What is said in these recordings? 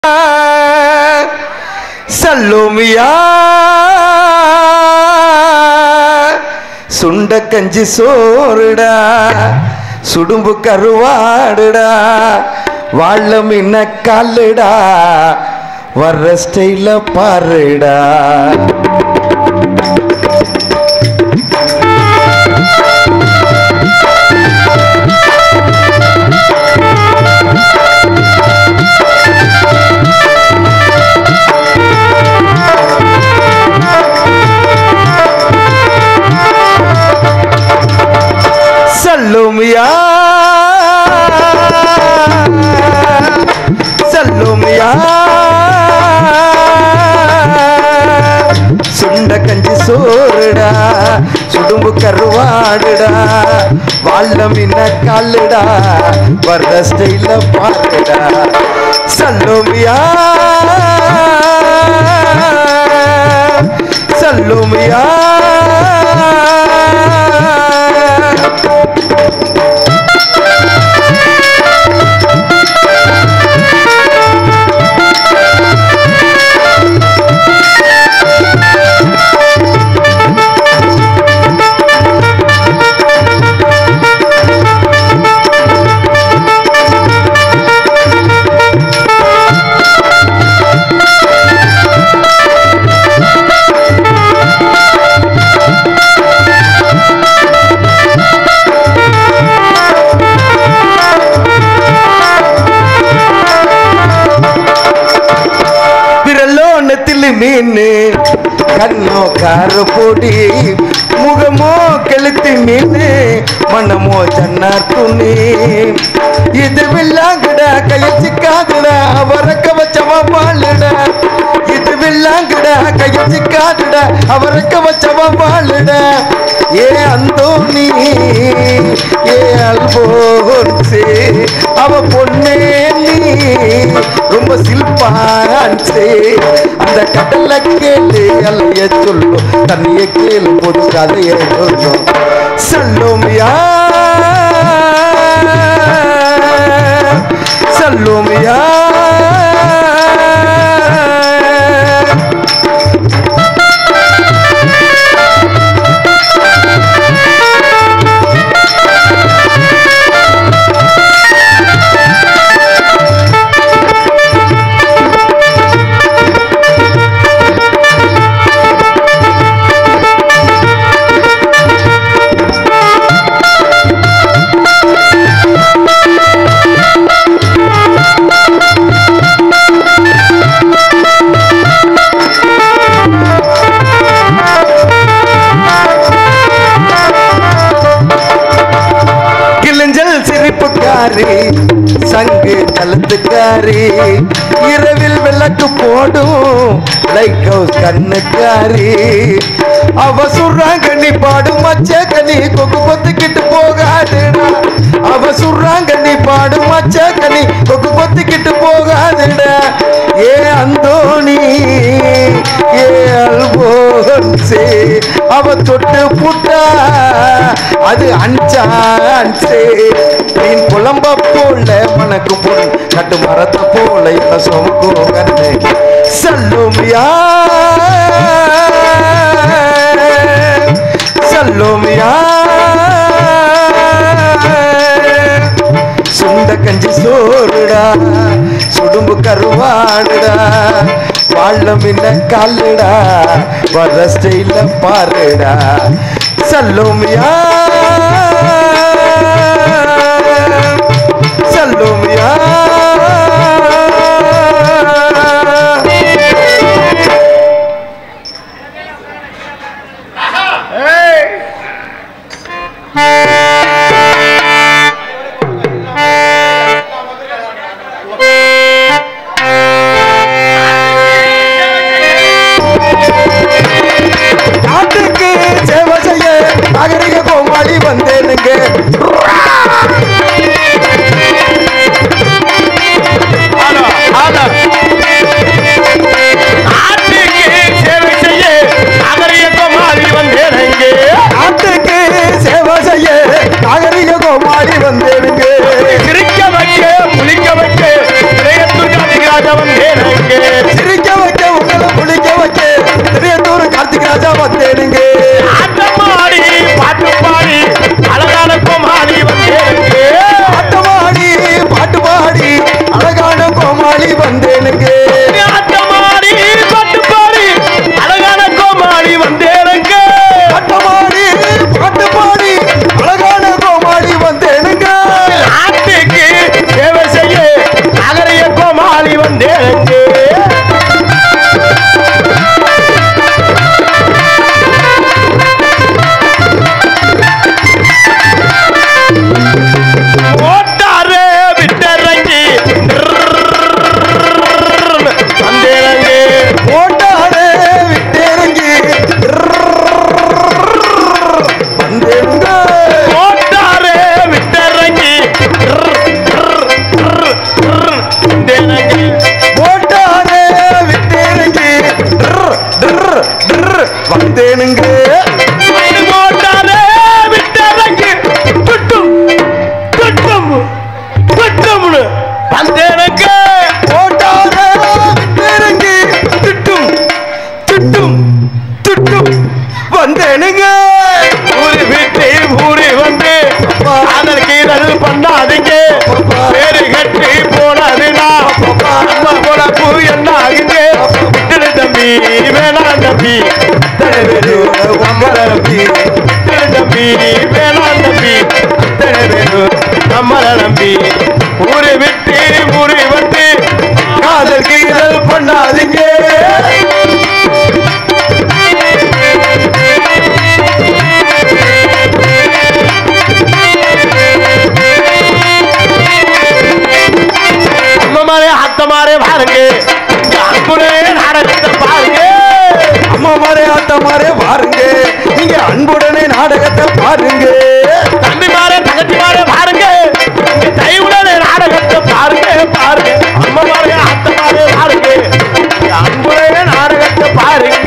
சல்லோமியா சுண்ட கஞ்சி சோறுடா சுடும்பு கருவாடுடா வாழ மின்ன காலுடா வர்ற ஸ்டைல பாருடா சல்லுமியா சல்லுமியா சுண்ட கஞ்சி சோறுடா சுடும்பு கருவாடுடா வாழ மின்ன காலுடா வர்ற ஸ்டைல பாருடா சல்லுமியா சல்லுமியா விரலோனத்தில் மீன் கண்ணோ கார பொடி முகமோ கழுத்து மீன் மனமோ ஜன்னார் துணி இது வில்லாங்கடா கையில் சிக்காதுடா அவரக்க வச்சவ பாலுடா இது வில்லாங்கடா கையில் சிக்காதுடா அவரக்க வச்சவ பாலுடா ஏ அந்தோனி ஏ அல்போன்சே அவ பொண்ணே நீ ரொம்ப சில்பான்சே அந்த கடல்ல கேளு அலைய சொல்லும் தண்ணிய கேளு பொது கதைய சொல்லும் சல்லோமியா சல்லோமியா கிளிஞ்சல் சிரிப்புக்காரி சங்கு கலத்துக்காரி இரவில் விளக்கு போடும் லைட் ஹவுஸ் கண்ணுக்காரி அவ சுர்றாங்க நீ பாடும் மச்ச கனி கொக்கு கொத்திக்கிட்டு போகாதுடா அவ சுர்றாங்க நீ பாடும் மச்ச கனி கொக்கு கொத்திக்கிட்டு போகாதுடா ஏ அந்தோணி ஏ அல்போன்சே அவ தொட்டு புட்டா அது அஞ்சான்சே மீன் குழம்ப போல மனக்கு பொன் கட்டு மரத்தை போல இப்ப சொமக்கும் கண்ணு சல்லுமியா சல்லுமியா சுண்ட கஞ்சி சோறுடா சுடும்பு கருவாடுடா வாழ மின்ன காலுடா வர ஸ்டைல பாருடா சல்லுமியா சல்லுமியா நாட்டுக்கு சேவை செய்ய நாகரிக கோமாளி வந்தேனுங்க சிரிக்க வைக்க உங்களை குளிக்க வைக்க திருநூறு கார்த்திக் ராஜா வந்தேனுங்க ஆட்டமாடி பாட்டு பாடி அழகான கோமாளி வந்தேனுங்க ஆட்டமாடி பாட்டு பாடி அழகான கோமாளி வந்தேனுங்க ஆட்டமாடி பாட்டு பாடி அழகான கோமாளி வந்தேனுங்க ஆட்டமாடி பாட்டு பாடி அழகான கோமாளி வந்தேனுங்க நாட்டுக்கு சேவை செய்ய நகரைய கோமாளி வந்தேனுங்க ஓட்டாரே விட்டரங்கி வந்தேனங்க ஓட்டாடே விட்டேருங்கி வந்தேனுங்க ஓட்டாரே விட்டரங்கி வந்தேனங்க ஓட்டாடே விட்டேருங்கி வந்தேனுங்க ஓட்டாரே விட்டரங்கி துட்டும் துட்டும் துட்டும்னு வந்தேனங்க ஓட்டாடே விட்டேருங்கி திட்டும் திட்டும் திட்டும் வந்தேனுங்க ஊரு விட்டு ஊரு வந்து காதல் கீதல் பண்ணாதீங்க பேரு கட்டி போனதுனா அம்மா போல பூ என்ன ஆகுங்க விட்டுடு தம்பி வேணாம் தம்பி அத்தனை பேரும் நம்மளை நம்பி விட்டுடு தம்பி வேணாம் தம்பி அத்தனை பேரும் நம்மளை நம்பி ஊரு விட்டு ஊரு வந்து காதல் கீதல் பண்ணாதீங்க அம்மமாரே அத்தமாரே பாருங்க இந்த அன்புலே நாடகத்தை பாருங்க அம்மா மாரே ஆத்த மாரே பாருங்க நீங்க அன்புடனே நாடகத்தை பாருங்க தம்பி மாரே தங்கச்சி மாரே பாருங்க இந்த தயவுடனே நாடகத்தை பாருங்க பாருங்க அம்மமாரே அத்தமாரே பாருங்க இந்த அன்புலே நாடகத்தை பாருங்க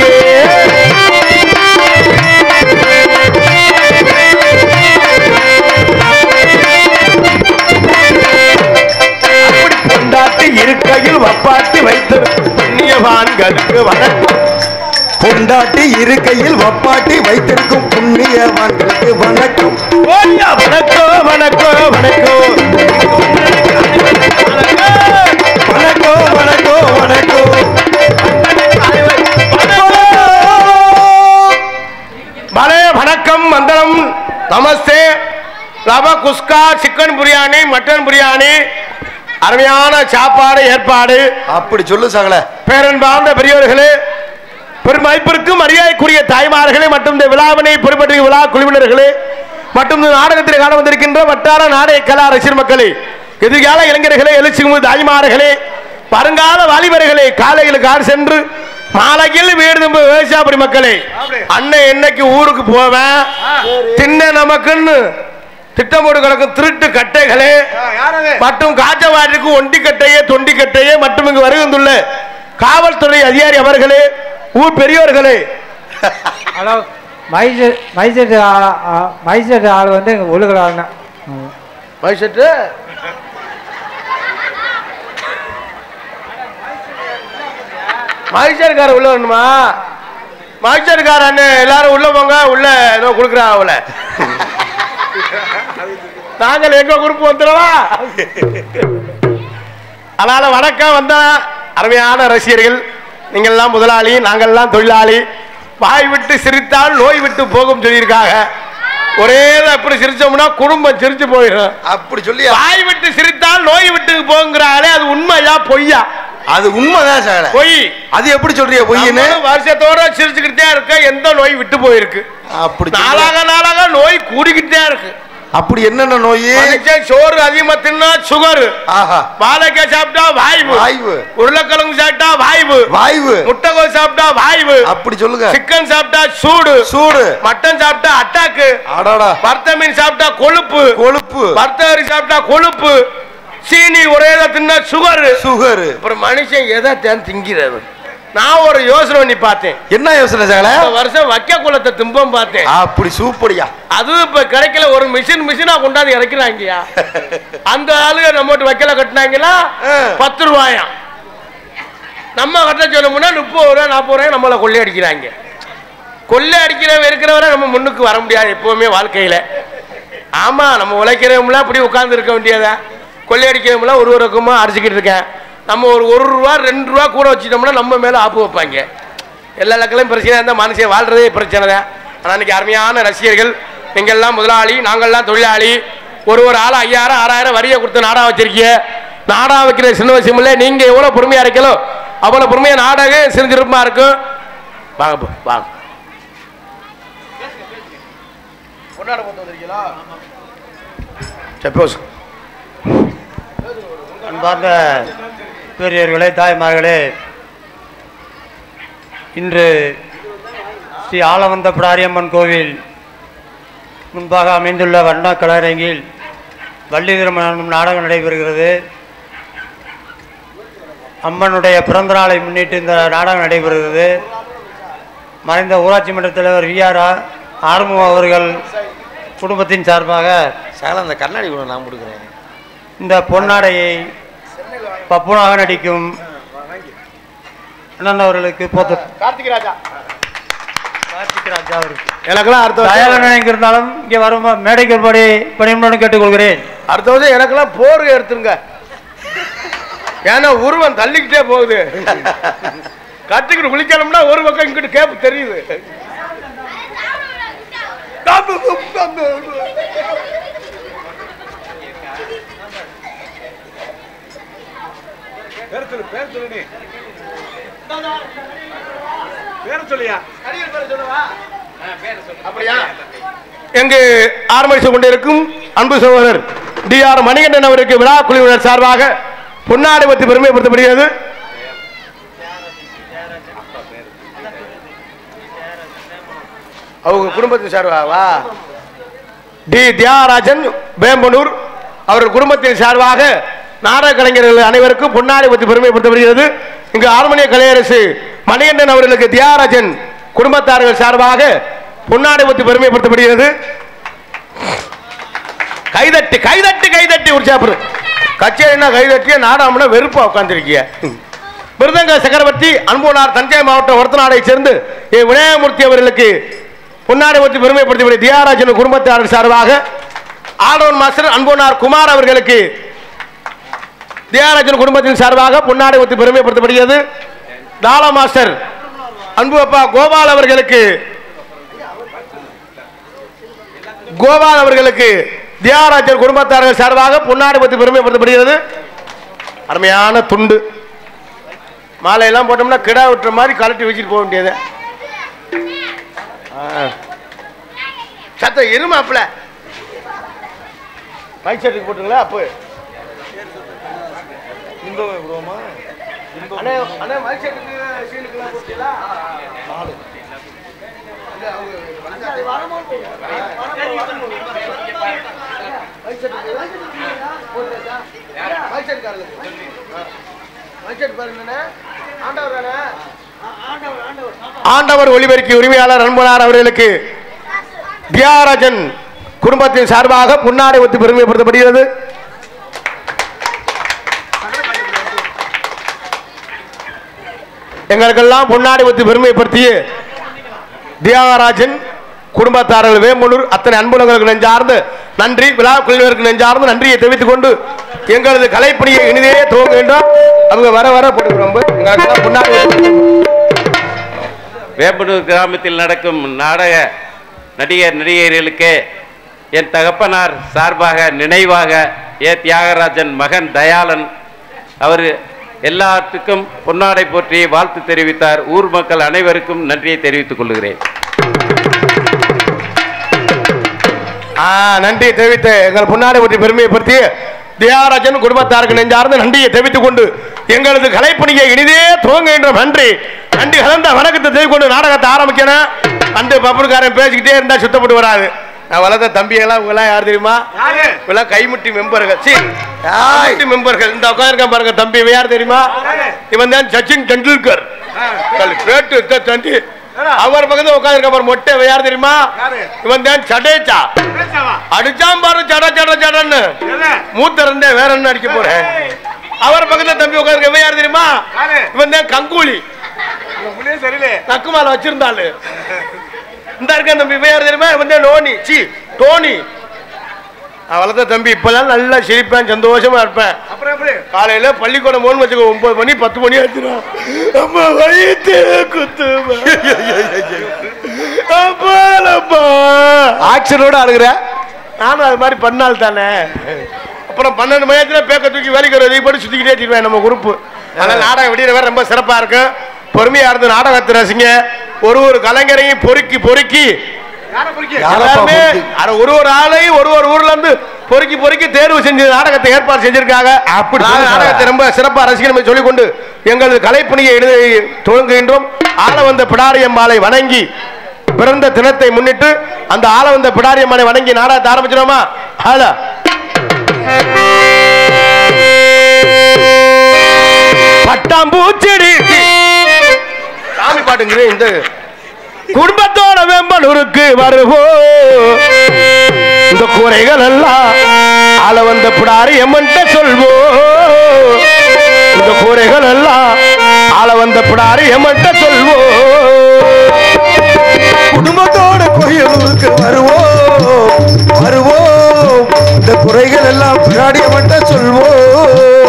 அப்படி கொண்டாட்டி இருக்கையில் வப்பாட்டி வைத்து புண்ணியவான்களுக்கு வணக்கம் பொண்டாட்டி இருக்கையில் வப்பாட்டி வைத்திருக்கும் புண்ணியவான்களுக்கு வணக்கம் ஓய்யா வணக்கம் வணக்கம் வணக்கம் வணக்கம் வணக்கம் வணக்கம் பலே வணக்கம் மந்திரம் நமஸ்தே ரவ குஸ்கா சிக்கன் பிரியாணி மட்டன் பிரியாணி அருமையான சாப்பாடு ஏற்பாடு அப்படி சொல்லு சகல பேரன்பார்ந்த பெரியவர்களே பெருமதிப்பிற்கும் மரியாதைக்குரிய தாய்மார்களே மற்றும் இந்த விழாவினை பொறுப்பற்றிய விழா குழுவினர்களே மற்றும் இந்த நாடகத்தில் காண வந்திருக்கின்ற வட்டார நாடக கலா ரசிகர் மக்களே எதிர்கால இளைஞர்களே எழுச்சிமுக தாய்மார்களே வருங்கால வாலிபர்களே காலையில் கார் சென்று மாலையில் வீடு திரும்ப விவசாயப்படி மக்களே அண்ணன் என்னைக்கு ஊருக்கு போவேன் தின்ன நமக்குன்னு திட்டமோடு கிடக்கும் திருட்டு கட்டைகளே மற்றும் காஜவாடிக்கு ஒண்டி கட்டையே தொண்டி கட்டையே மற்றும் இங்கு வருகின்றுள்ள காவல்துறை அதிகாரி அவர்களே ஊர் பெரியோர்களே ஹலோ மைசெட் மைசெட் மைசெட் ஆள் வந்து எங்கள் ஒழுகலாங்க மைசெட்டு மைசூர்கார உள்ள வரணுமா மைசூர்கார அண்ணன் எல்லாரும் உள்ள போங்க உள்ள ஏதோ கொடுக்குறான் அவளை நாங்கள் எங்க குரூப் வந்துடவா அதனால வணக்கம் வந்த அருமையான ரசிகர்கள் நீங்கள் எல்லாம் முதலாளி நாங்கள் எல்லாம் தொழிலாளி வாய் விட்டு சிரித்தால் நோய் விட்டு போகும் சொல்லியிருக்காங்க ஒரே அப்படி சிரிச்சோம்னா குடும்பம் சிரிச்சு போயிடும் அப்படி சொல்லி வாய் விட்டு சிரித்தால் நோய் விட்டு போங்கிறாங்களே அது உண்மையா பொய்யா அது உண்மைதான் சகல பொய் அது எப்படி சொல்றிய பொய்ன்னு நம்மளும் வருஷத்தோட சிரிச்சுக்கிட்டே இருக்க எந்த நோய் விட்டு போயிருக்கு அப்படி சொல்லு. நாளாக நாளாக நோய் கூடிக்கிட்டே இருக்கு அப்படி என்னென்ன நோய் மனுஷன் சோறு அதிகமா தின்னா சுகர் ஆஹா வாழைக்காய் சாப்பிட்டா வாய்வு வாய்வு. உருளைக்கிழங்கு சாப்பிட்டா வாய்வு வாய்வு முட்டைகோஸ் சாப்பிட்டா வாய்வு அப்படி சொல்லுங்க சிக்கன் சாப்பிட்டா சூடு சூடு மட்டன் சாப்பிட்டா அட்டாக்கு அடாடா வறுத்த மீன் சாப்பிட்டா கொழுப்பு கொழுப்பு வறுத்த அரிசி சாப்பிட்டா கொழுப்பு சீனி ஒரே இதை தின்னா சுகர் சுகர் அப்புறம் மனுஷன் எதை தேன் திங்கிறது நான் ஒரு யோசனை பண்ணி பார்த்தேன் என்ன யோசனை சகல இந்த வருஷம் வைக்க குளத்தை திம்பம் பார்த்தேன் அப்படி சூப்படியா அதுவும் இப்ப கிடைக்கல ஒரு மிஷின் மிஷினா கொண்டாந்து இறக்கிறாங்கயா அந்த ஆளுங்க நம்மகிட்ட வைக்கல கட்டினாங்களா ஆ. பத்து ரூபாயாம் நம்ம கட்ட சொல்லணும்னா முப்பது ரூபா நாற்பது ரூபாய் நம்மளை கொள்ளை அடிக்கிறாங்க கொள்ளை அடிக்கிறவன் இருக்கிறவரை நம்ம முன்னுக்கு வர முடியாது எப்பவுமே வாழ்க்கையில ஆமா நம்ம உழைக்கிறவங்களாம் அப்படி உட்கார்ந்து இருக்க வேண்டியதா கொள்ளை அடிக்கிறவங்களாம் ஒரு ஒரு ரகமாக அடிச்சுக்கிட்டு இருக்கேன் நம்ம ஒரு ஒரு ரூபா ரெண்டு ரூபா கூட வச்சுட்டோம்னா நம்ம மேல ஆப்பு வைப்பாங்க எல்லா லக்களையும் பிரச்சனை இருந்தால் மனுஷன் வாழ்றதே பிரச்சனை தான் ஆனால் இன்னைக்கு அருமையான ரசிகர்கள் நீங்கள்லாம் முதலாளி நாங்கள்லாம் தொழிலாளி ஒரு ஒரு ஆள் ஐயாயிரம் ஆறாயிரம் வரியை கொடுத்து நாடா வச்சிருக்கீங்க நாடா வைக்கிற சின்ன விஷயம் இல்லை நீங்க எவ்வளவு பொறுமையா இருக்கீங்களோ அவ்வளவு பொறுமையா நாடகம் சிறுசிறுப்பா இருக்கும் வாங்க போ, வாங்க சப்போஸ் அன்பார்ந்த பெரியவர்களே தாய்மார்களே இன்று ஸ்ரீ ஆலவந்த பிடாரியம்மன் கோவில் முன்பாக அமைந்துள்ள வண்ண கலரங்கில் வள்ளி திருமணம் நாடகம் நடைபெறுகிறது அம்மனுடைய பிறந்த நாளை முன்னிட்டு இந்த நாடகம் நடைபெறுகிறது மறைந்த ஊராட்சி மன்ற தலைவர் வி ஆர் ஆறுமுகம் அவர்கள் குடும்பத்தின் சார்பாக சார் அந்த கண்ணாடி கூட நான் கொடுக்குறேன் இந்த பொன்னாடையை பப்புனாக நடிக்கும் அண்ணன் அவர்களுக்கு போத்த கார்த்திக் ராஜா கார்த்திக் ராஜா அவருக்கு எனக்கெல்லாம் அடுத்த வருஷம் தயாளன் எங்க இருந்தாலும் இங்கே வரும் மேடைக்கு ஒருபடி பணியுடன் கேட்டுக்கொள்கிறேன் அடுத்த வருஷம் எனக்கெல்லாம் போர்வை எடுத்துருங்க ஏன்னா உருவம் தள்ளிக்கிட்டே போகுது கட்டுக்கிட்டு குளிக்கணும்னா ஒரு பக்கம் இங்கிட்டு கேப்பு தெரியுது அப்படியா எங்கு ஆரம்பித்துக் கொண்டிருக்கும் அன்பு சகோதரர் டி ஆர் மணிகண்டன் அவருக்கு விழா குழுவினர் சார்பாக பொன்னாடை பற்றி பெருமைப்படுத்தப்படுகிறது அவங்க குடும்பத்தின் சார்பாகவா டி தியாகராஜன் வேம்பனூர் அவர்கள் குடும்பத்தின் சார்பாக நாடக கலைஞர்கள் அனைவருக்கும் பொன்னாடை பற்றி பெருமைப்படுத்தப்படுகிறது இங்கு ஆர்மனிய கலையரசு மணிகண்டன் அவர்களுக்கு தியாகராஜன் குடும்பத்தார்கள் சார்பாக பொன்னாடை பற்றி பெருமைப்படுத்தப்படுகிறது கைதட்டு கைதட்டு கைதட்டி உற்சாகப்படு கச்சேரினா கைதட்டிய நாடாமனா வெறுப்பா உட்காந்துருக்கிய மிருதங்க சக்கரவர்த்தி அன்புனார் தஞ்சை மாவட்டம் ஒருத்தநாடை சேர்ந்து ஏ விநாயகமூர்த்தி அவர்களுக்கு பொன்னாடை பற்றி பெருமைப்படுத்தக்கூடிய தியாகராஜன் குடும்பத்தார் சார்பாக ஆடவன் மாஸ்டர் அன்புனார் குமார் அவர்களுக்கு தியாகராஜன் குடும்பத்தின் சார்பாக பொன்னாடை பற்றி பெருமைப்படுத்தப்படுகிறது தாளா மாஸ்டர் அன்பு அப்பா கோபால் அவர்களுக்கு கோபால் அவர்களுக்கு தியாகராஜர் குடும்பத்தார்கள் சார்பாக பொன்னாடை பற்றி பெருமைப்படுத்தப்படுகிறது அருமையான துண்டு மாலையெல்லாம் போட்டோம்னா கிடா விட்டுற மாதிரி கலட்டி வச்சுட்டு போக வேண்டியது ஆ. சத்தம் இருமாப்ல மைக் செட்டுக்கு போட்டுங்களா அப்போ அண்ணே அண்ணே மைக் செட்டுக்கு சீனுக்கெல்லாம் போட்டீங்களா ஆண்டவர் ஒளிபெருக்கி உரிமையாளர் அன்பனார் அவர்களுக்கு தியாகராஜன் குடும்பத்தின் சார்பாக புன்னாடை ஒத்து பெருமைப்படுத்தப்படுகிறது எங்களுக்கெல்லாம் பொன்னாடை ஒத்து பெருமைப்படுத்திய தியாகராஜன் குடும்பத்தார்கள் வேம்பலூர் அத்தனை அன்புலங்களுக்கு நெஞ்சார்ந்து நன்றி விழா குழுவினருக்கு நெஞ்சார்ந்து நன்றியை தெரிவித்துக் கொண்டு எங்களது கலைப்பணியை இனிதே துவங்க வேண்டும் அவங்க வர வர போட்டுக்கிறோம் எங்களுக்கெல்லாம் பொன்னாடை ஒத்து வேம்பனூர் கிராமத்தில் நடக்கும் நாடக நடிகர் நடிகையர்களுக்கு என் தகப்பனார் சார்பாக நினைவாக ஏ தியாகராஜன் மகன் தயாளன் அவர் எல்லாத்துக்கும் பொன்னாடை போற்றி வாழ்த்து தெரிவித்தார் ஊர் மக்கள் அனைவருக்கும் நன்றியை தெரிவித்துக் கொள்கிறேன் ஆ, நன்றி தெரிவித்த எங்கள் பொன்னாடை பற்றி பெருமைப்படுத்தி தியாகராஜன் குடும்பத்தாருக்கு நெஞ்சார்ந்து நன்றியை தெரிவித்துக் கொண்டு எங்களது கலைப்பணியை இனிதே துவங்க என்ற நன்றி நன்றி கலந்த வணக்கத்தை தெரிவித்துக் கொண்டு நாடகத்தை ஆரம்பிக்கணும் அந்த பப்புனுக்காரன் பேசிக்கிட்டே இருந்தா சுத்தப்பட்டு வராது நான் வளர்த்த தம்பியெல்லாம் இவங்கெல்லாம் யார் தெரியுமா இவெல்லாம் கைமுட்டி மெம்பர்கள் சி கைமுட்டி மெம்பர்கள் இந்த உட்காந்துருக்கான் பாருங்க தம்பி இவன் யார் தெரியுமா இவன் தான் சச்சின் டெண்டுல்கர் பேட்டு த- தண்டி அவர் பக்கத்துல உட்காந்துருக்க பாரு மொட்டை இவன் யார் தெரியுமா இவன் தான் சடேச்சா அடிச்சான் பாரு சட சட சடன்னு மூத்த இருந்தே வேற என்ன அடிக்க போறேன் அவர் பக்கத்துல தம்பி உட்கார்ந்து இவன் யார் தெரியுமா இவன் தான் கங்கூலி நக்குமால வச்சிருந்தாளு இந்த இருக்க தம்பி இவன் யார் தெரியுமா இவன் தான் லோனி சி டோனி நான் வளர்த்த தம்பி இப்பதான் நல்லா சிரிப்பேன் சந்தோஷமா இருப்பேன் காலையில பள்ளிக்கூடம் போகணும்னு வச்சுக்கோ ஒன்பது மணி பத்து மணி ஆச்சுனா அம்மா வயிற்று குத்து ஆக்சனோட அழுகுற நானும் அது மாதிரி பண்ணால் தானே அப்புறம் பன்னெண்டு மணியத்துல பேக்க தூக்கி வேலைக்கு ஒரு போட்டு சுத்திக்கிட்டே தீருவேன் நம்ம குரூப் அதனால நாடகம் விடிய வேற ரொம்ப சிறப்பா இருக்கும் பொறுமையா இருந்து நாடகத்தை ரசிங்க ஒரு ஒரு கலைஞரையும் பொறுக்கி பொறுக்கி எல்லாருமே அட ஒரு ஒரு ஆளையும் ஒரு ஒரு ஊர்ல இருந்து பொறுக்கி பொறுக்கி தேர்வு செஞ்சு நாடகத்தை ஏற்பாடு செஞ்சிருக்காங்க அப்படி நாங்க சொல்லுங்க. நாடகத்தை ரொம்ப சிறப்பா ரசிக்கணும் சொல்லிக் கொண்டு எங்களது கலைப்பணியை எழுத துவங்குகின்றோம் ஆள வந்த பிடாரியம்மாளை வணங்கி பிறந்த தினத்தை முன்னிட்டு அந்த ஆள வந்த பிடாரியம்மாளை வணங்கி நாடகத்தை ஆரம்பிச்சிடுமா ஆள பட்டாம்பூச்செடி சாமி பாட்டுங்கிறேன் இந்த குடும்பத்தோட வெம்பலூருக்கு வருவோம் இந்த குறைகள் எல்லாம் ஆள வந்த பிடாரி எம்மன்ட்ட சொல்வோம் இந்த குறைகள் எல்லாம் ஆள வந்த பிடாரி எம்மன்ட்ட சொல்வோம் குடும்பத்தோட கோயிலுக்கு வருவோம் வருவோம் இந்த குறைகள் எல்லாம் பின்னாடிய மட்டும் சொல்வோம்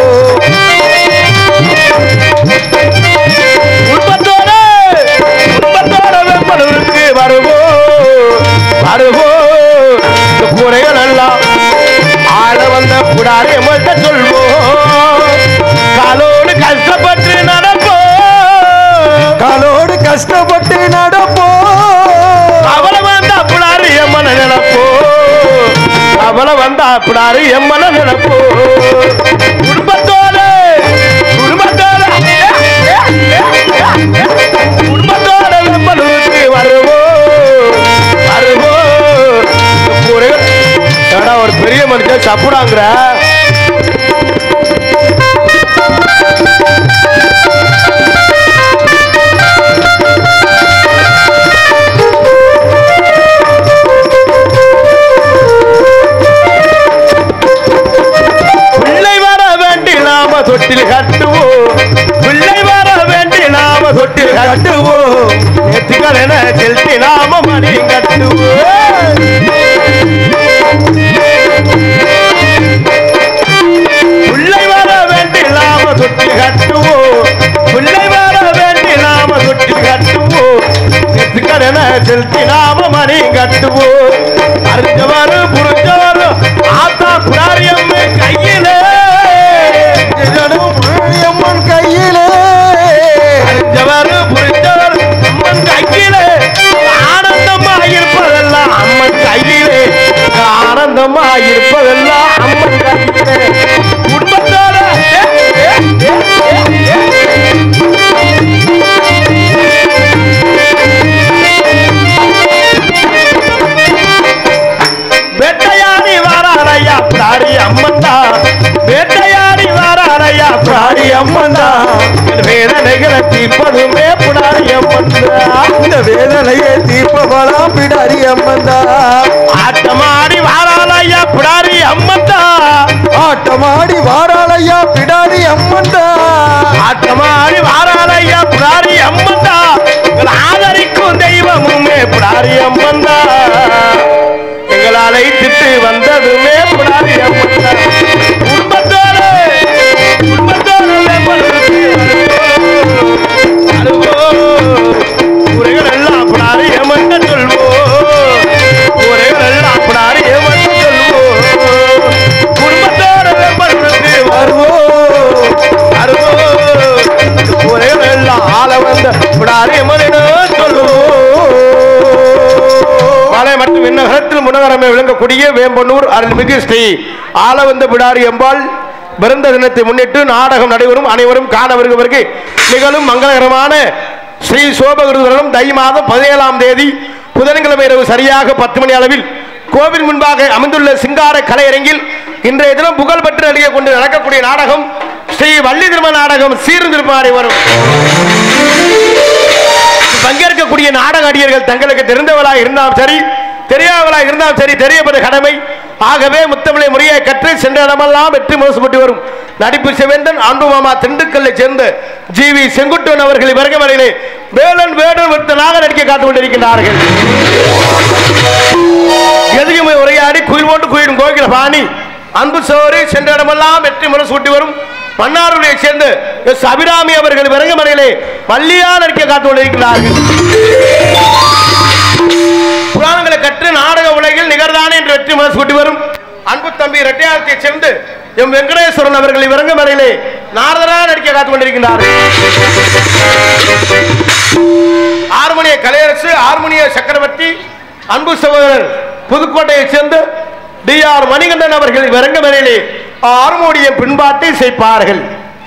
குடும்பத்தோட குடும்பத்தோட வெம்பலூருக்கு வருவோம் வருவோம் இந்த குறைகள் எல்லாம் ஆள வந்த பிடாரி எம்மன்ட்ட சொல்வோம் காலோடு கஷ்டப்பட்டு நடப்போம் காலோடு கஷ்டப்பட்டு நடப்போம் அவளை வந்தா புடாரு எம்மன நினைப்போ அவளை வந்தா புடாரு எம்மன நினைப்போ குடும்பத்தோட குடும்பத்தோட குடும்பத்தோட வெம்பலூருக்கு வருவோம் வருவோம் குறைகள் ஏடா ஒரு பெரிய மனுஷன் சப்புடாங்கிற பிள்ளை வர வேண்டி நாம தொட்டில் கட்டுவோம் பிள்ளை வர வேண்டி நாம தொட்டில் கட்டுவோம் நேற்றுகள் என செலுத்தி நாம மணி கட்டுவோம் பிள்ளை வர வேண்டி நாம தொட்டில் கட்டுவோம் பிள்ளை வர வேண்டி நாம தொட்டில் கட்டுவோம் நேற்றுகள் என செலுத்தி நாம மணி கட்டுவோம் அறிஞ்சவாறு புரிஞ்சவாறு ஆத்தா புராரியம் கையிலே அம்மன் கையிலே அறிஞ்சவாறு புரிஞ்சவர் அம்மன் கையிலே ஆனந்தமா இருப்பதெல்லாம் அம்மன் கையிலே ஆனந்தமா இருப்பதெல்லாம் அம்மன் கையிலே குடும்பத்தோட ஏ, ஏ, ஏ, ஏ, ஏ. வேட்டையாடி வாராரையா பிராடி அம்மந்தா வேட்டையாடி வாராரையா பிராடி அம்மந்தா என் வேதனைகளை தீர்ப்பதுமே புடாரி அம்மந்தா இந்த வேதனையை தீர்ப்பவளாம் பிடாரி அம்மன் தான் ஆட்டமாடி வாராரையா பிடாரி அம்மந்தா ஆட்டமாடி வாராளையா பிடாரி அம்மன் தான் ஆட்டமாடி வாராரையா புடாரி அம்மந்தா எங்களை ஆதரிக்கும் தெய்வமுமே புடாரி அம்மந்தா எங்களால் திட்டு வந்ததுமே புடாரி அம்மந்தா குடும்பத்தோட குடும்பத்தோட வெம்பலுக்கு வருவோம். குறைகள் எல்லாம் புடாரி அம்மன்ட்ட சொல்வோம் குறைகள் எல்லாம் புடாரி அம்மன்ட்ட சொல்வோம் குடும்பத்தோட வெம்பலுக்கு வருவோம் குறைகள் எல்லாம் ஆள வந்த புடாரி அம்மனிடம் சொல்லுவோம் மலை மற்றும் விண்ணகரத்தில் முனகரமே விளங்கக்கூடிய வேம்பனூர் அருள்மிகு ஸ்ரீ ஆலவந்த பிடாரி அம்பாள் பிறந்த தினத்தை முன்னிட்டு நாடகம் நடைபெறும் அனைவரும் காண வருகிறவருக்கு நிகழும் மங்களகரமான ஸ்ரீ சோபகிருதனம் தை மாதம் பதினேழாம் தேதி புதன்கிழமை இரவு சரியாக பத்து மணி அளவில் கோவில் முன்பாக அமைந்துள்ள சிங்கார கலையரங்கில் இன்றைய தினம் புகழ்பெற்று நடிகை கொண்டு நடக்கக்கூடிய நாடகம் ஸ்ரீ வள்ளி திரும நாடகம் சீர்திருப்பாடி வரும் பங்கேற்கக்கூடிய நாடக அடியர்கள் தங்களுக்கு தெரிந்தவளாக இருந்தாலும் சரி தெரியாதவளாக இருந்தாலும் சரி தெரியப்பட்ட கடமை ஆகவே முத்தமிழை முறையை கற்று சென்ற இடமெல்லாம் வெற்றி மோசப்பட்டு வரும் நடிப்பு செவேந்தன் அன்பு மாமா திண்டுக்கல்லை சேர்ந்த ஜி வி செங்குட்டுவன் அவர்கள் வருக வரையிலே வேலன் வேடன் விருத்தனாக நடிக்க காத்துக் கொண்டிருக்கிறார்கள் எதுக்குமே உரையாடி குயில் போட்டு குயிலும் கோகில பாணி அன்பு சோறு சென்ற இடமெல்லாம் வெற்றி முறை சூட்டி வரும் மன்னாருடைய சேர்ந்து எஸ் அபிராமி அவர்கள் விறங்க மறையிலே வள்ளியா நடிக்க காத்துக் கொண்டிருக்கிறார்கள் புராணங்களை கற்று நாடக உலகில் நிகர்தானே என்று வெற்றி முறை சூட்டி வரும் அன்பு தம்பி இரட்டையாரத்தை சேர்ந்து எம் வெங்கடேஸ்வரன் அவர்களை விறங்க மறையிலே நாரதரா நடிக்க காத்துக் கொண்டிருக்கிறார்கள் ஹார்மோனிய கலையரசு ஹார்மோனிய சக்கரவர்த்தி அன்பு சகோதரர் புதுக்கோட்டையைச் சேர்ந்த டி ஆர் மணிகண்டன் அவர்கள் விறங்க மறையிலே ஹார்மோனியம் பின்பாட்டை செய்ப்பார்கள்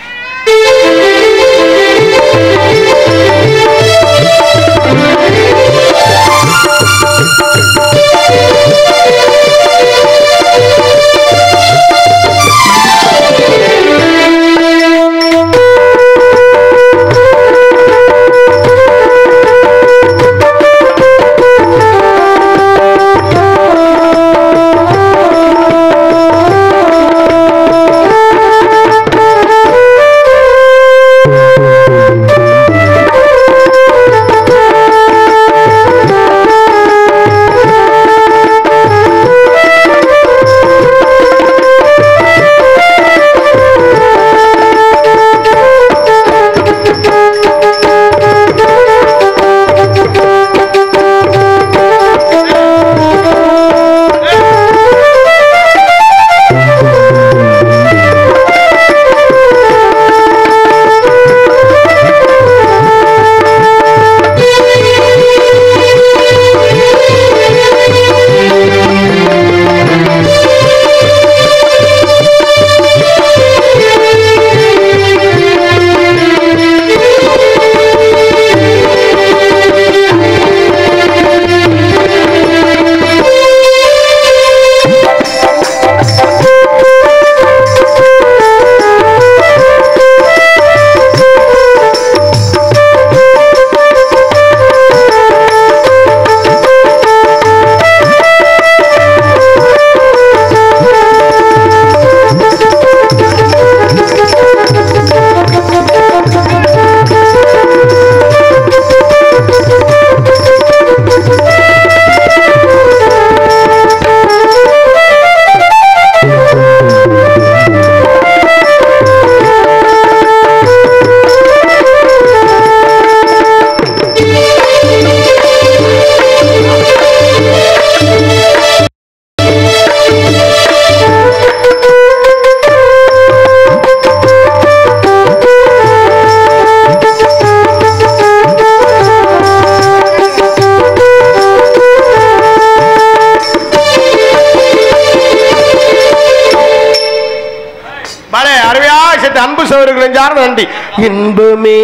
பலே அருமையா சேர்த்து அன்பு சோதரிகளின் சார்ந்த நன்றி இன்பமே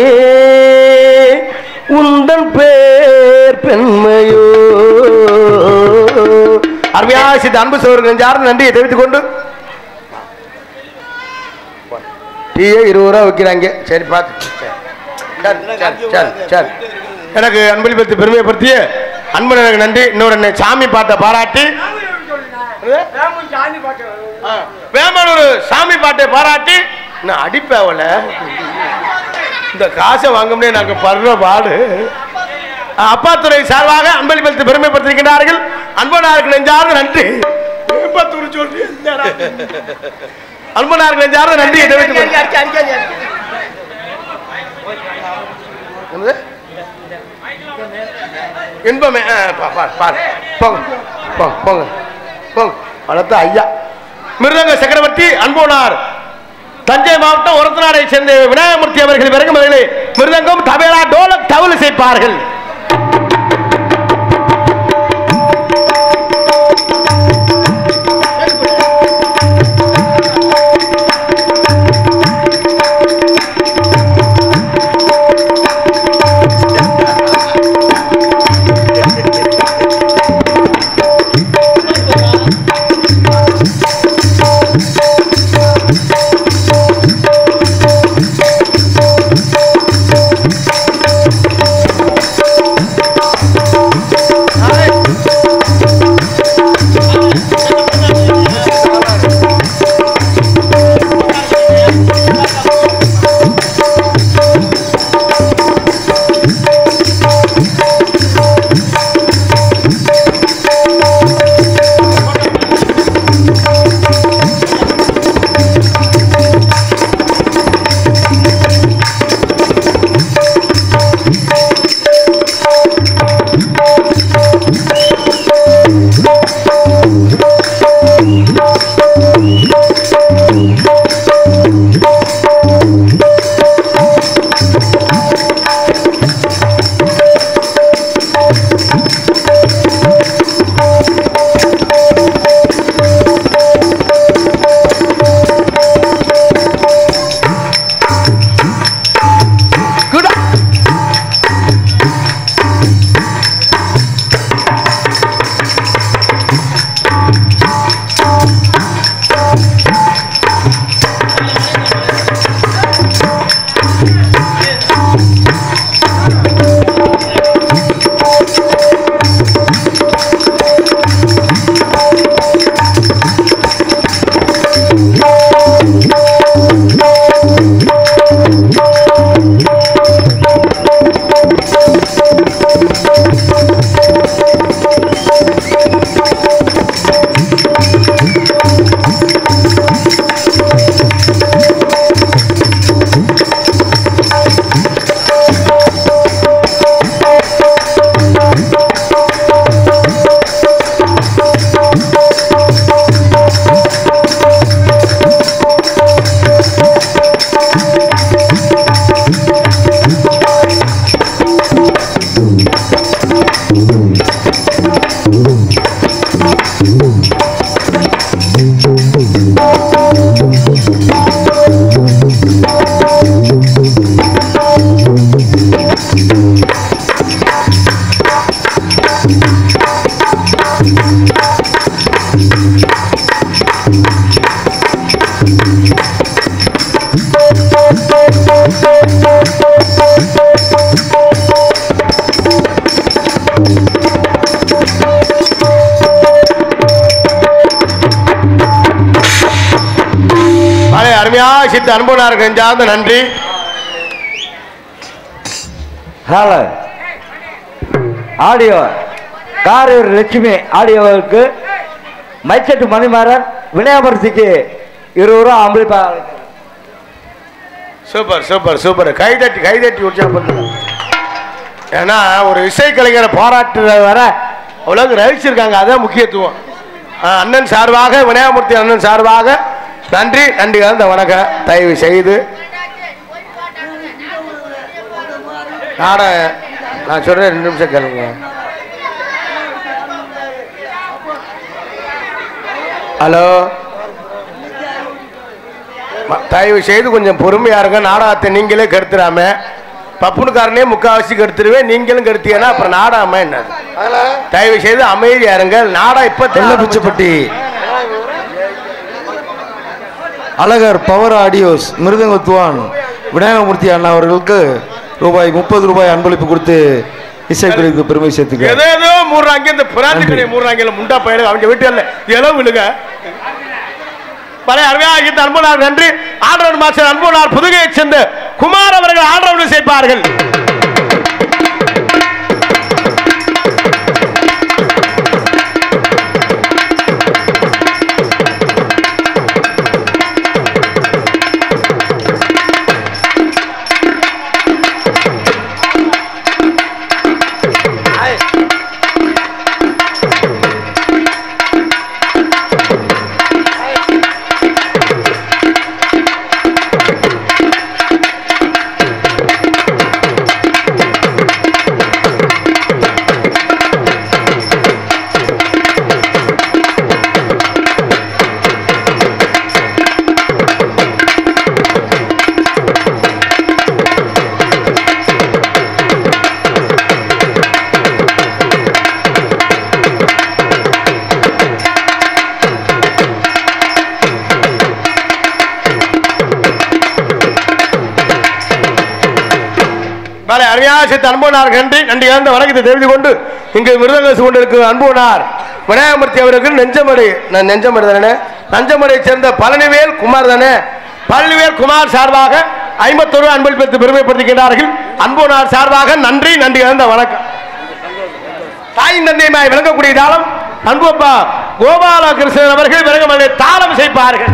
உந்தன் பேர் பெண்மையோ அருமையா சேர்த்து அன்பு சோதரிகளின் சார்ந்த நன்றியை தெரிவித்துக் கொண்டு டீயே இருபது ரூபா வைக்கிறாங்க சரி பார்த்து சரி, சரி, சரி, சரி. எனக்கு அன்பளிப்பத்து பெருமைப்படுத்திய அன்பு எனக்கு நன்றி இன்னொரு என்னை சாமி பாட்டை பாராட்டி ஆ, வேமனூர் சாமி பாட்டை பாராட்டி நான் அடிப்பேவல இந்த காசை வாங்க முடியாது நாங்க படுற பாடு ஆ, அப்பாத்துறை சார்பாக அன்பளிப்பத்து பெருமைப்படுத்திருக்கிறார்கள் அன்பனாருக்கு நெஞ்சார்ந்த நன்றி ஏம்பத்தூர் சொல்லி என்னடா? அன்பனாருக்கு நெஞ்சார்ந்த நன்றியை தெரிவித்துக் கொள்கிறேன். என்னது? இன்பமே ஆ, பா- பார் பார் போங்க போங்க போங்க போங்க வளர்த்த ஐயா மிருதங்க சக்கரவர்த்தி அன்போனார் தஞ்சை மாவட்டம் ஒரத்தநாடை சேர்ந்த விநாயகமூர்த்தி அவர்கள் பிறகு முதலே மிருதங்கம் தபேலா டோலக் தவுல் சேர்ப்பார்கள் சித்த அன்பனாருக்கு நெஞ்சார்ந்த நன்றி ஹலோ ஆடியோ காரையூர் லட்சுமி ஆடியோவுக்கு மைச்செட்டு மணிமாறன் வினயபுரத்துக்கு இருபது ரூபா அம்பளிப்பா சூப்பர் சூப்பர் சூப்பர் கைதட்டி கைதட்டி உற்சாகப்படுத்துங்க ஏன்னா ஒரு இசைக்கலைஞரை பாராட்டுற வர அவ்வளோக்கு ரசிச்சிருக்காங்க அதான் முக்கியத்துவம் ஆ, அண்ணன் சார்பாக விநாயகமூர்த்தி அண்ணன் சார்பாக நன்றி நன்றி கலந்த வணக்கம் தயவு செய்து நாட நான் சொல்றேன் ரெண்டு நிமிஷம் கேளுங்க ஹலோ ம- தயவு செய்து கொஞ்சம் பொறுமையா இருங்க நாடகத்தை நீங்களே கெடுத்துடாம பப்புனுக்காரனே முக்காவாசி கெடுத்துருவேன் நீங்களும் கெடுத்தீங்கன்னா அப்புறம் நாடகமா என்ன தயவு செய்து அமைதியா இருங்க நாடகம் இப்ப தெல்ல பிச்சப்பட்டி அழகர் பவர் ஆடியோஸ் மிருதங்கத்துவான் விநாயகமூர்த்தி அண்ணா அவர்களுக்கு ரூபாய் முப்பது ரூபாய் அன்பளிப்பு கொடுத்து இசைக்குழுக்கு பெருமை சேர்த்துக்க ஏதோ ஏதோ மூடுறாங்க இந்த பிராந்தி நன்றி. கடை மூடுறாங்க முண்டா பயில அவங்க வீட்டுல எல்லாம் விழுங்க பழைய அருமையாக அன்பனார் நன்றி ஆண்டவர் மாஸ்டர் அன்பனார் புதுகையை சேர்ந்த குமார் அவர்கள் ஆண்டவர் சேர்ப்பார்கள் பல அருமையாசித்த அன்பனார் நன்றி நன்றி கலந்த வணக்கத்தை தெரிந்து கொண்டு இங்கு விருதங்கசு கொண்டிருக்கும் அன்பனார் விநாயகமூர்த்தி அவருக்கு நெஞ்சமடை நான் நெஞ்சமடை தானே நஞ்சமடையை சேர்ந்த பழனிவேல் குமார் தானே பழனிவேல் குமார் சார்பாக ஐம்பத்தொரு அன்பளிப்பு பெற்று பெருமைப்படுத்துகின்றார்கள் அன்பனார் சார்பாக நன்றி நன்றி கலந்த வணக்கம் தாய் தந்தையுமாய் விளங்கக்கூடிய தாளம் அன்பப்பா கோபாலகிருஷ்ணன் அவர்கள் விளங்கமலை தாளம் செய்ப்பார்கள்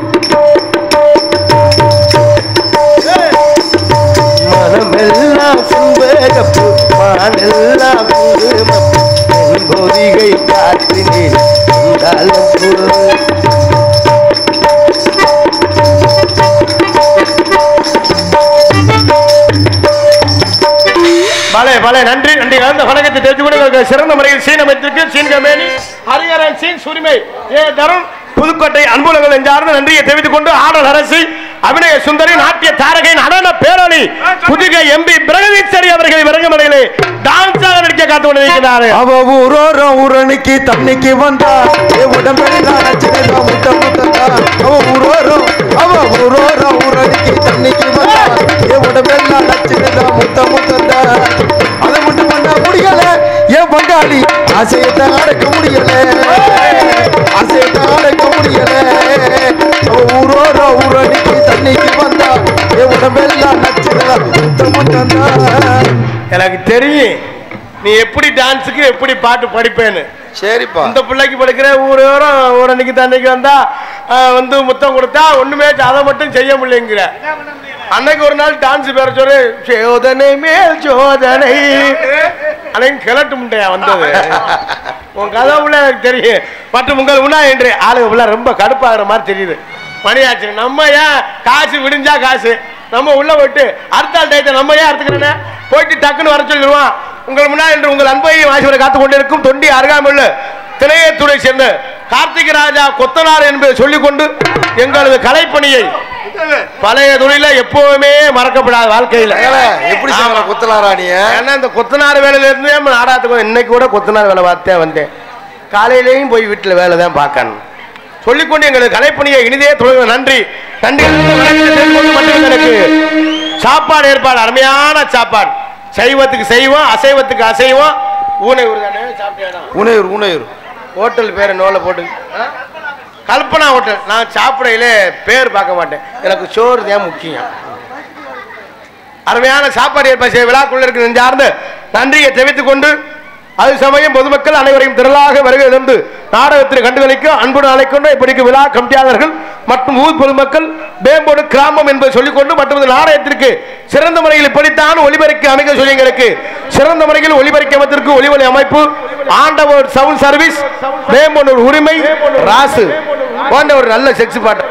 மனமெல்லாம் செண்பகப்பு மானெல்லாம் குங்குமப்பு என் பொதிகை காற்றினில் உண்டாலப்பு பலே பலே நன்றி நன்றி கலந்த வணக்கத்தை தெரிந்து கொண்டு உங்களுக்கு சிறந்த முறையில் சீன் அமைத்திருக்கு சீன் கமேனி ஹரிஹரன் சீன் சுரிமை ஏ தருண் புதுக்கோட்டை அன்புலங்கள் என்றார்ந்த நன்றியை தெரிவித்துக் கொண்டு ஆடல் அரசி அபிநய சுந்தரி நாட்டிய தாரகை நடன பேரணி புதுகை எம்பி பிரகதீஸ்வரி அவர்கள் விரங்கமடையிலே டான்ஸாக நடிக்க காத்து கொண்டிருக்கிறார் அவ ஊரோரம் ஊரணிக்கு தண்ணிக்கு வந்தா ஏ உடம்பெல்லாம் நச்சுதான் முட்ட முட்டா அவ ஊரோரம் அவ ஊரோரம் ஊரணிக்கு தண்ணிக்கு வந்தா ஏ உடம்பெல்லாம் நச்சுதான் முட்ட முட்டா அதை மட்டும் பண்ண முடியல ஏன் பங்காளி ஆசையத்தை அடக்க முடியல ஆசையத்தை அடக்க முடியல அவ ஊரோரம் ஊரணிக்கு தண்ணிக்கு வந்தா ஏ உடம்பெல்லாம் நச்சுதான் முட்ட முட்டா எனக்கு தெரியும் நீ எப்படி டான்ஸுக்கு எப்படி பாட்டு படிப்பேன்னு சரிப்பா இந்த பிள்ளைக்கு படிக்கிற ஊர் ஓரம் ஒரு அன்னைக்கு தன்னைக்கு வந்தா ஆஹ், வந்து முத்தம் கொடுத்தா ஒண்ணுமே அதை மட்டும் செய்ய முடியலைங்கிற அன்னைக்கு ஒரு நாள் டான்ஸ் பேர சொல்லு சோதனை மேல் சோதனை அன்னைக்கு கிளட்டு முட்டையா வந்தது உன் கதை உள்ள எனக்கு தெரியும் மற்றும் உங்கள் உண்ணா என்று ஆளுங்க உள்ள ரொம்ப கடுப்பாகிற மாதிரி தெரியுது மணியாச்சு நம்ம ஏன் காசு விடிஞ்சா காசு நம்ம உள்ள போயிட்டு அடுத்த ஆள் டயத்தை நம்ம ஏன் அறுத்துக்கிறேன்னு போயிட்டு டக்குன்னு வர சொல்லிடுவான் உங்கள் முன்னாடி என்று உங்கள் அன்பையும் ஆசிவரை காத்துக் கொண்டிருக்கும் தொண்டி அருகாமையுள்ள திரையத்துறை சேர்ந்த கார்த்திக ராஜா கொத்தனார் என்பதை சொல்லிக்கொண்டு எங்களது கலைப்பணியை பழைய தொழில எப்பவுமே மறக்கப்படாத வாழ்க்கையில எப்படி ஆமா. சார் குத்தலாராணிய ஏன்னா இந்த கொத்தனார் வேலையில இருந்தே நம்ம நாடாத்துக்கு வந்து- இன்னைக்கு கூட கொத்தனார் வேலை பார்த்தே வந்தேன் காலையிலேயும் போய் வீட்டில் வேலை தான் பார்க்கணும் சொல்லிக்கொண்டு எங்களது கலைப்பணியை இனிதே தொழில் நன்றி நன்றி வணக்கத்தை தெரிந்து கொண்டு மட்டும் எனக்கு சாப்பாடு ஏற்பாடு அருமையான சாப்பாடு சைவத்துக்கு செய்வோம் அசைவத்துக்கு அசைவம் ஊனை ஒரு தானே சாப்பிட்டேனா உனையூர் உனையூர் ஹோட்டல் பேரை நோல போட்டு ஆ? கல்பனா ஹோட்டல் நான் சாப்பிடையிலே பேர் பார்க்க மாட்டேன் எனக்கு சோறு தான் முக்கியம் அருமையான சாப்பாடு ஏற்பாடு செய்ய விழாக்குள்ள இருக்கிற நெஞ்சார்ந்த நன்றியை தெரிவித்துக் கொண்டு அது சமயம் பொதுமக்கள் அனைவரையும் திரளாக வருகை தந்து நாடகத்தில் கண்டுகளிக்க அன்புடன் அழைக்கொண்டு இப்படிக்கு விழா கமிட்டியாளர்கள் மற்றும் ஊர் பொதுமக்கள் மேம்போடு கிராமம் என்பதை சொல்லிக்கொண்டு மற்றும் இந்த நாடகத்திற்கு சிறந்த முறையில் இப்படித்தான் ஒளிபரப்பி அமைக்க சொல்லி எங்களுக்கு சிறந்த முறையில் ஒளிபரப்பி அமைத்திற்கு ஒளிவொலி அமைப்பு ஆண்டவர் சவுண்ட் சர்வீஸ் மேம்போடு உரிமை ராசு போன்ற ஒரு நல்ல செக்ஸ் பாட்டு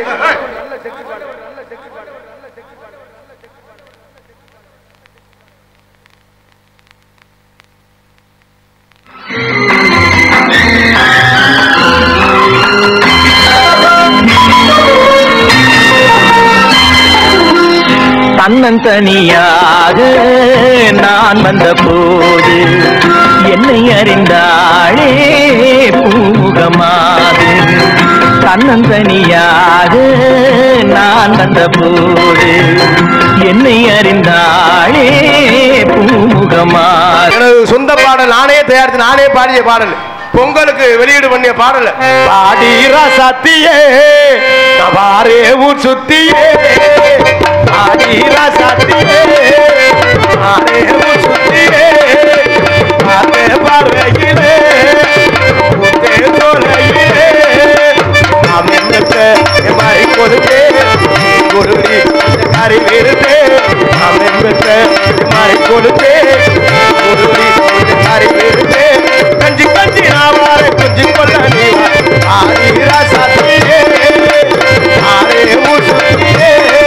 தன்னந்தனியாக நான் வந்த போது என்னை அறிந்தாளே பூமுகமாது தன்னந்தனியாக நான் வந்த போது என்னை அறிந்தாளே பூமுகமாது எனது சொந்த பாடல் நானே தயாரித்து நானே பாடிய பாடல் பொங்கலுக்கு வெளியீடு பண்ணிய பாடல் பாடிரா சத்தியே பாரே ஊர் சுத்தியே பாடிரா சத்தியே பாரே ஊர் சுத்தியே பாரே பார்வையிலே புத்தே சோலையிலே நாம் என்னத்தை எமாய் கொடுத்தே குருடி காரி விருந்தே நாம் என்னத்தை எமாய் கொடுத்தே குருடி காரி விருந்தே கஞ்சி கஞ்சி நாவார குஞ்சி கொள்ள நீ ஆரி ராசாத்தியே ஆரே ஊசுத்தியே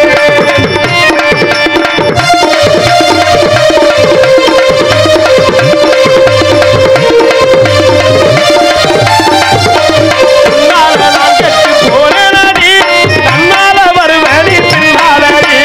உன்னால நான் கெட்டு போனேனடி, தன்னால வருவேனி பின்னாலடி.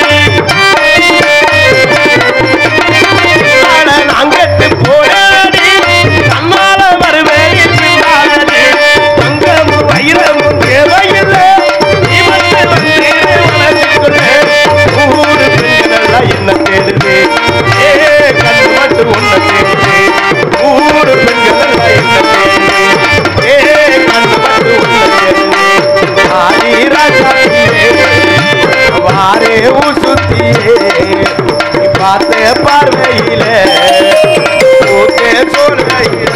உன்னால நான் கெட்டு போனேனடி, தன்னால வருவேனி பின்னாலடி. தங்கமும் வைரமும் தேவையில்லை, நீ மட்டும் வந்து மனசுக்குள்ளே. ஊரு பெண்களெல்லாம் என்ன தேடுது ஏ கண்ணு மட்டும் ஒன்ன தேடுது ஊரு பெண்களெல்லாம் என்ன தேடுது ஏ கண்ணு மட்டும் ஒன்ன தேடுது ஆடி ராசாத்தியே வாரே ஊசுத்தியே நீ பார்த்த பார்வையில ஊத்தே சொல்லையில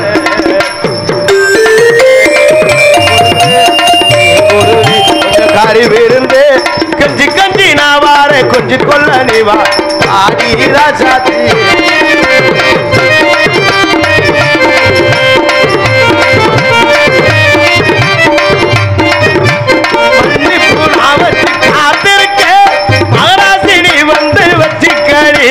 குருவி கொஞ்சம் காரி விருந்து கஞ்சி கஞ்சி நான் வார கொஞ்சம் கொல்ல நீ வா ஆடி ராசாத்தி மல்லிப்பூ நான் வச்சு காத்திருக்கேன் மகராசினி வந்து வச்சுக்கடி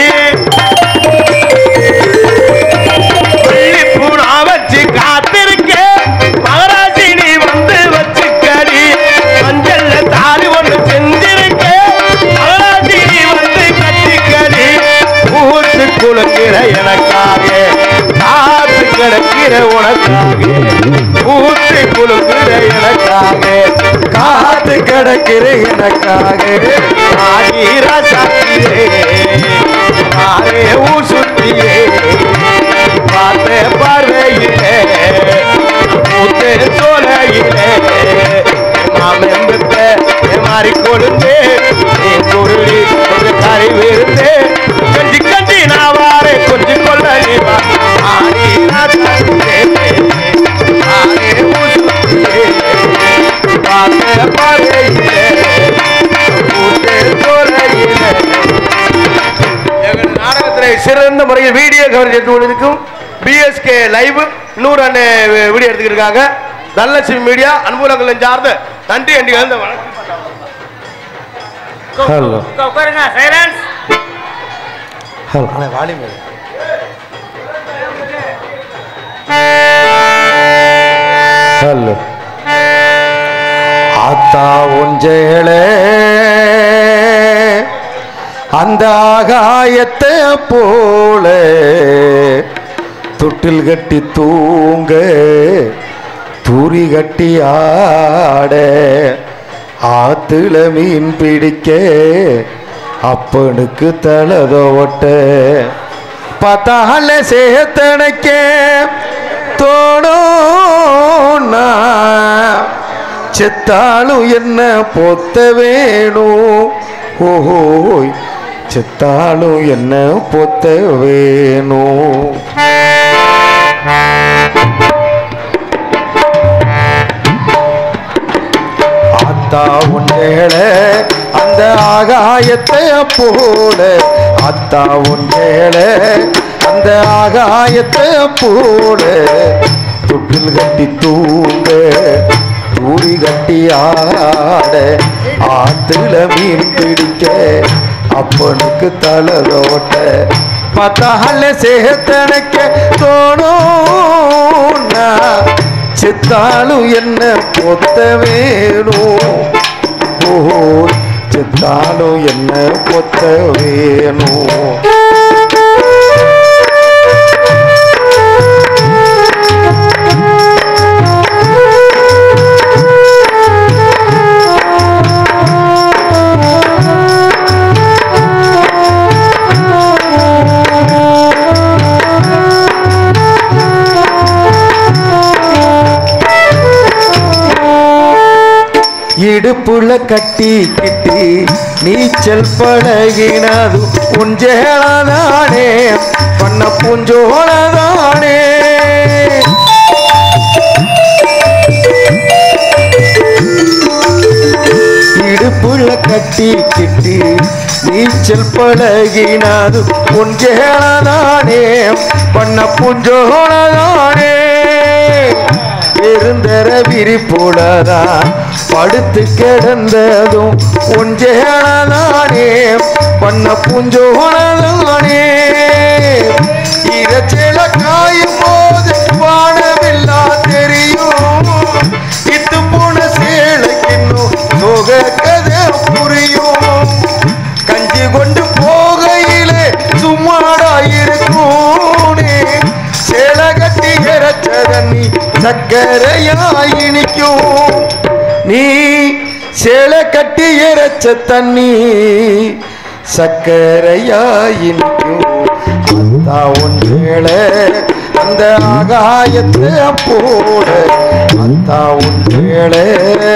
மல்லிப்பூ நான் வச்சு காத்திருக்கேன் மகராசினி வந்து வச்சுக்கடி மஞ்சள்ல தாலி ஒண்ணு செஞ்சிருக்கேன் மகராசினி வந்து கட்டிக்கடி ஊத்து குலுக்கிற எனக்காக காத்து கிடக்கிற உனக்காக ஊத்து குலுக்கிற எனக்காக காத்து கிடக்கிற எனக்காக ஆயிரா சாத்தியே ஆரே ஊர் சுத்தியே பார்த்த பார்வையிலே மூத்த சோலையிலே மாமெம்பத்த மாறி கொழுந்தே நீ குருளி ஒரு கரை விருந்தே கஞ்சி கஞ்சி நான் வாரே கொஞ்சம் கொள்ள நீ வா ஆடி நாத்தாடியே ஆரே ஊசுத்தியே பார்த்த பார்வையிலே மூத்த சோலையிலே எங்கள் நாடகத்தில் சிறந்த முறையில் வீடியோ கவரேஜ் எடுத்து கொண்டிருக்கும் பிஎஸ்கே லைவ் இன்னொரு அண்ணன் வீடியோ எடுத்துக்கிருக்காங்க தனலட்சுமி மீடியா அன்புலங்கள் சார்ந்த நன்றி அண்டி கலந்த வணக்கம் ஹலோ உட்காருங்க சைலன்ஸ் ஹலோ அண்ணா வாலிமே ஹலோ ஆத்தா உஞ்சேளே அந்த ஆகாயத்தை போல தொட்டில் கட்டி தூங்க தூரி கட்டி ஆட ஆத்துல மீன் பிடிக்க அப்பனுக்கு தலதோட்ட பார்த்தால சேத்தனைக்க தோணும் செத்தாலும் என்ன பொத்த வேணும் ஓஹோய் செத்தாலும் என்ன பொத்த வேணும் ஆத்தா உண்டேள அந்த ஆகாயத்தை போல ஆத்தா உண்டேள அந்த ஆகாயத்தை போல தொட்டில் கட்டி தூங்க தூரி கட்டி ஆட ஆத்துல மீன் பிடிக்க அப்பனுக்கு தலதோட்ட பத்தால சேத்தனைக்க தோணும் செத்தாலும் என்ன பொத்த வேணும் ஓ செத்தாலும் என்ன பொத்த வேணும் இடுப்புல கட்டி கிட்டி நீச்சல் பழகினது உஞ்சேளதானே பண்ண பூஞ்சோளதானே இடுப்புல கட்டி கிட்டி நீச்சல் பழகினது உஞ்சேளதானே பண்ண பூஞ்சோளதானே பெருந்தர விரிப்புலதான் படுத்து கிடந்ததும் ஒன்றேனதானே பண்ண பூஞ்சோனதானே இறச்சேல காயும் போது வானவில்லா தெரியும் இத்து போன சேலைக்கின்னும் சோக கதை புரியும் கஞ்சி கொண்டு போகையிலே சும்மாடா இருக்கும்னே சேலை கட்டி இறச்சதண்ணி சக்கரையாய் இனிக்கும் நீ சேலை கட்டி இறச்ச தண்ணி சக்கரையாய் இனிக்கும் அத்தா ஒன்றேளை அந்த ஆகாயத்தை போட அத்தா ஒன்றேளை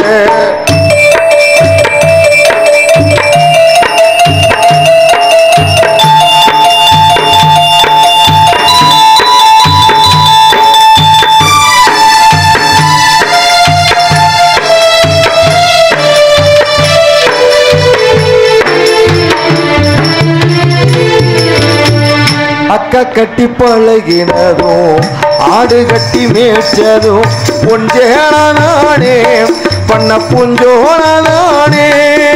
அக்கா கட்டி பழகினதும் ஆடு கட்டி மேய்ச்சதும் பொஞ்சேனானே பண்ண புஞ்சோனானே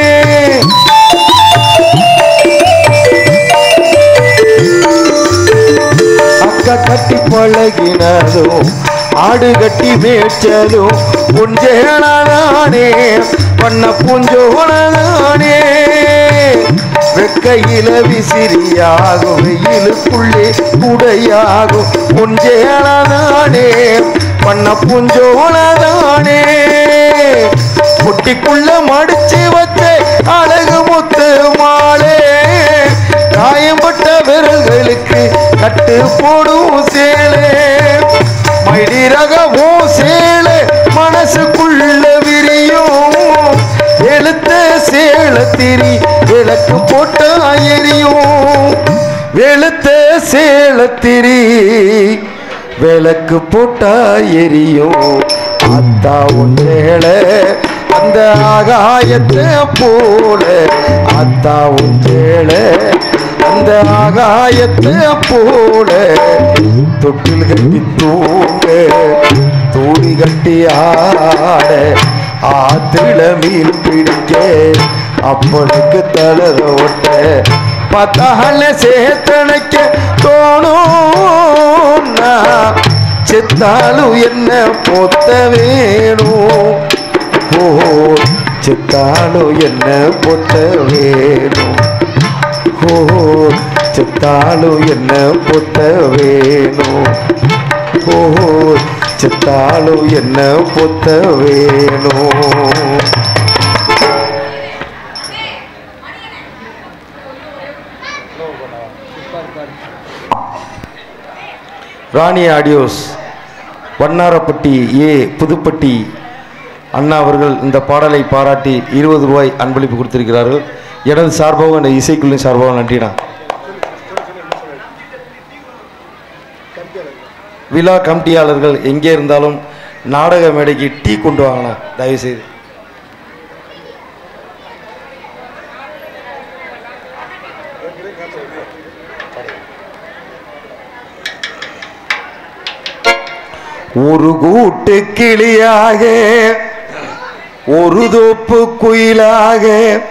அக்கா கட்டி பழகினதும் ஆடு கட்டி மேய்ச்சதும் புஞ்சேனானே பண்ண புஞ்சோனானே வெக்கையில விசிறியாகும் வெயிலுக்குள்ளே குடையாகும் புஞ்சேனானே பண்ண புஞ்சோனானே முட்டிக்குள்ள மடிச்சு வச்ச அழகு முத்து மாலே காயம்பட்ட விரல்களுக்கு கட்டு போடும் சேலே மயிலிறகவும் சேலை மனசுக்குள்ள விரியும் எழுத்த சேல திரி விளக்கு போட்ட எரியும் வெளுத்த சேல திரி விளக்கு போட்டா எரியும் அத்தா ஒன்றேளை அந்த ஆகாயத்தை போல அத்தா ஒன்றேளை அந்த ஆகாயத்தை போல தொட்டில் கட்டி தூங்க தூணி கட்டி ஆட ஆத்தில மீன் பிடிக்க அப்பனுக்கு தலத ஒட்ட பத்தால சேத்தனைக்க தோணும் நான் செத்தாலும் என்ன பொத்த வேணும் ஓ செத்தாலும் என்ன பொத்த வேணும் ஓ செத்தாலும் என்ன பொத்த வேணும் ஓ செத்தாலும் என்ன பொத்த வேணும் ராணி ஆடியோஸ் வண்ணாரப்பட்டி ஏ புதுப்பட்டி அண்ணா அவர்கள் இந்த பாடலை பாராட்டி இருபது ரூபாய் அன்பளிப்பு கொடுத்திருக்கிறார்கள் எனது சார்பாக இந்த இசைக்குழுவின் சார்பாக நன்றிடா விழா கமிட்டியாளர்கள் எங்கே இருந்தாலும் நாடக மேடைக்கு டீ கொண்டு வாங்கண்ணா தயவுசெய்து ஒரு கூட்டு கிளியாக ஒரு தோப்பு குயிலாக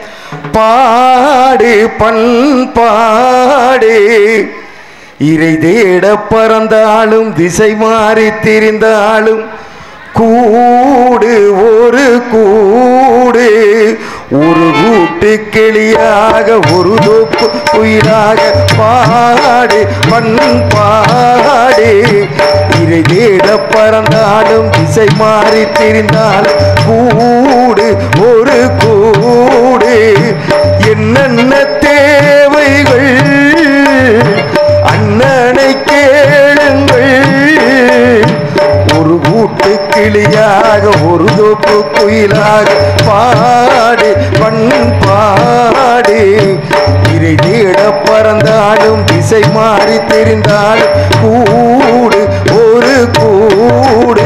பாடு பண்பாடு இறை தேட பறந்தாலும் திசை மாறி திரிந்தாலும் கூடு ஒரு கூடு ஒரு கூட்டு கிளியாக ஒரு தோப்பு குயிலாக பாடு பண்பாடு இறை தேட பறந்தாலும் திசை மாறி திரிந்தாலும் கூடு ஒரு கூடு என்னென்ன தேவைகள் அண்ணனை கேளுங்கள் ஒரு கூட்டு கிளியாக ஒரு தோப்பு குயிலாக பாடு பண்பாடு இறை தேட பறந்தாலும் திசை மாறி தெரிந்தாலும் கூடு ஒரு கூடு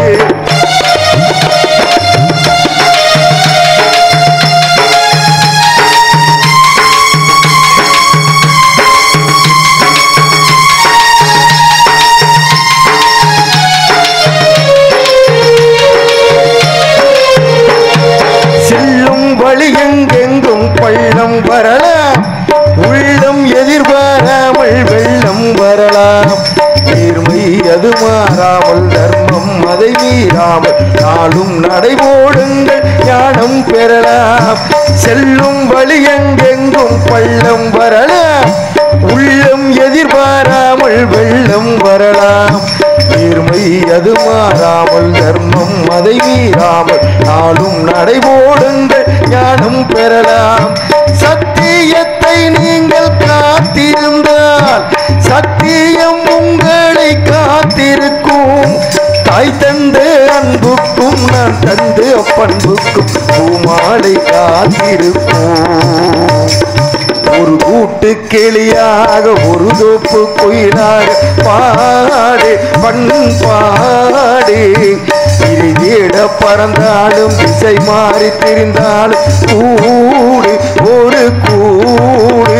செல்லும் வழி எங்கெங்கும் பள்ளம் வரலாம் உள்ளம் எதிர்பாராமல் வெள்ளம் வரலாம் நேர்மை அது மாறாமல் தர்மம் அதை மீறாமல் நாளும் நடைபோடுங்கள் ஞானம் பெறலாம் செல்லும் வழி எங்கெங்கும் பள்ளம் வரலாம் உள்ளம் எதிர்பாராமல் வெள்ளம் வரலாம் நேர்மை அது மாறாமல் தர்மம் அதை மீறாமல் நாளும் நடைபோடுங்கள் ஞானம் பெறலாம் சத்தியத்தை நீங்கள் காத்திருந்தால் சத்தியம் உங்களை காத்திருக்கும் தாய் தந்த அன்புக்கும் நான் தந்து பண்புக்கும் பூமாலை காத்திருக்கும் ஒரு கூட்டு கிளியாக ஒரு தோப்பு குயிலாக பாடு பண்பாடு இதை தேட பறந்தாலும் திசை மாறி திரிந்தாலும் கூடு ஒரு கூடு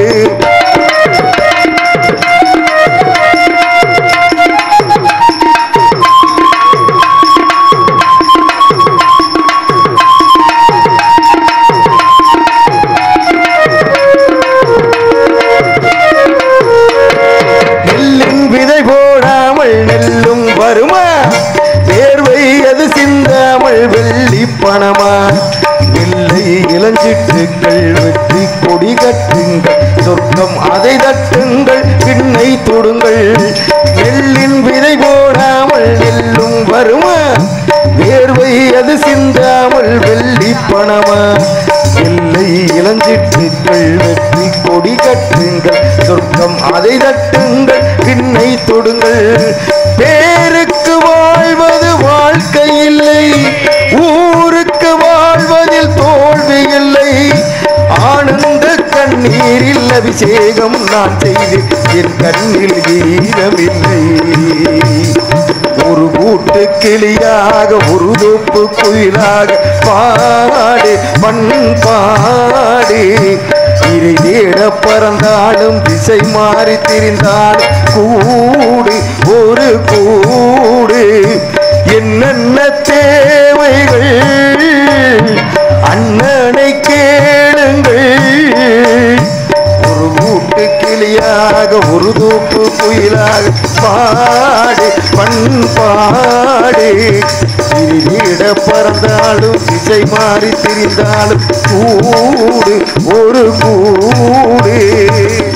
நெல்லின் விதை போடாமல் நெல்லும் வருமா வேர்வை அது சிந்தாமல் வெள்ளி பணமா நெல்லை இளஞ்சிட்டுக்கள் வெற்றி கொடி கட்டுங்கள் சொர்க்கம் அதை தட்டுங்கள் பின்னை தொடுங்கள் நெல்லின் விதை போடாமல் நெல்லும் வருமா வேர்வை அது சிந்தாமல் வெள்ளி பணமா இல்லை இளஞ்சிட்டுக்கள் வெற்றி கொடி கட்டுங்கள் சொர்க்கம் அதை தட்டுங்கள் பின்னை தொடுங்கள் பேருக்கு வாழ்வது வாழ்க்கை இல்லை ஊருக்கு வாழ்வதில் தோல்வி இல்லை ஆனந்த கண்ணீரில் அபிஷேகம் நான் செய்து என் கண்ணில் ஈரமில்லை ஒரு கூட்டு கிளியாக ஒரு தோப்பு குயிலாக பாடு பண்பாடு இறை தேட பறந்தாலும் திசை மாறி திரிந்தாலும் கூடு ஒரு கூடு என்னென்ன தேவைகள் அண்ணனை கேளுங்கள் ஒரு கூட்டு கிளியாக ஒரு தூப்பு குயிலாக பாடு பண்பாடு திரிவிட பறந்தாலும் திசை மாறி திரிந்தாலும் கூடு ஒரு கூடு